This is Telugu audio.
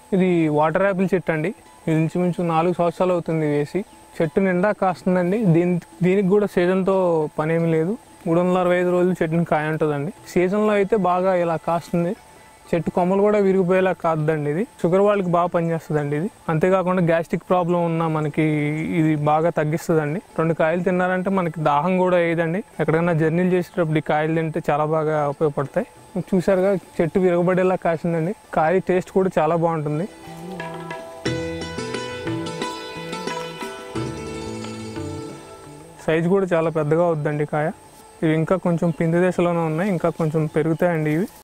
ఇది వాటర్ యాపిల్ చెట్టు అండి ఇది ఇంచుమించు నాలుగు సంవత్సరాలు అవుతుంది వేసి చెట్టు నిండా కాస్తుందండి దీని దీనికి కూడా సీజన్తో పనేమి లేదు మూడు వందల అరవై ఐదు రోజులు చెట్టుని కాయ ఉంటుందండి సీజన్లో అయితే బాగా ఇలా కాస్తుంది చెట్టు కొమ్మలు కూడా విరిగిపోయేలా కాదండి ఇది షుగర్ వాళ్ళకి బాగా పనిచేస్తుందండి ఇది అంతేకాకుండా గ్యాస్ట్రిక్ ప్రాబ్లం ఉన్న మనకి ఇది బాగా తగ్గిస్తుందండి రెండు కాయలు తిన్నారంటే మనకి దాహం కూడా వేయదండి ఎక్కడైనా జర్నీలు చేసేటప్పుడు ఈ కాయలు తింటే చాలా బాగా ఉపయోగపడతాయి చూసారుగా చెట్టు విరగబడేలా కాసిందండి కాయ టేస్ట్ కూడా చాలా బాగుంటుంది సైజు కూడా చాలా పెద్దగా అవుద్దండి కాయ ఇవి ఇంకా కొంచెం పిండి దశలోనే ఉన్నాయి ఇంకా కొంచెం పెరుగుతాయండి ఇవి